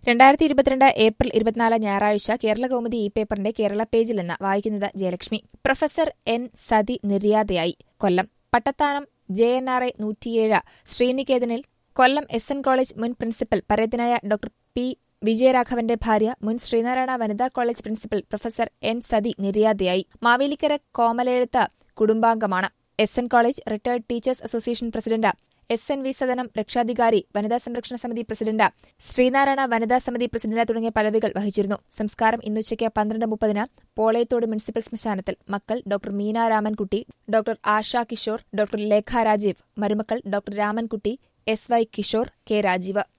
രണ്ടായിരത്തി ഇരുപത്തിരണ്ട് ഏപ്രിൽ ഇരുപത്തിനാല് ഞായറാഴ്ച കേരള കൗമുദി ഇ പേപ്പറിന്റെ കേരള പേജിൽ നിന്ന് വായിക്കുന്നത് ജയലക്ഷ്മി പ്രൊഫസർ എൻ സതി നിര്യാതയായി Kollam Pattathanam J N R I നൂറ്റിയേഴ് ശ്രീനികേതനിൽ കൊല്ലം എസ് എൻ കോളേജ് മുൻ പ്രിൻസിപ്പൽ പരേതനായ ഡോക്ടർ പി വിജയരാഘവന്റെ ഭാര്യ മുൻ ശ്രീനാരായണ വനിതാ college principal professor N Sathi നിര്യാതയായി മാവേലിക്കര കോമലെഴുത്ത് കുടുംബാംഗമാണ് S N college retired teachers association president S N V Sadanam രക്ഷാധികാരി വനിതാ സംരക്ഷണ സമിതി പ്രസിഡന്റ് ശ്രീനാരായണ വനിതാ സമിതി പ്രസിഡന്റ് തുടങ്ങിയ പദവികൾ വഹിച്ചിരുന്നു സംസ്കാരം ഇന്നുച്ചയ്ക്ക് പന്ത്രണ്ട് മുപ്പതിന് പോളയത്തോട് മുനിസിപ്പൽ ശ്മശാനത്തിൽ മക്കൾ doctor Meena Ramankutty doctor Asha Kishore doctor Lekha Rajeev മരുമക്കൾ doctor Ramankutty S Y Kishore K Rajeev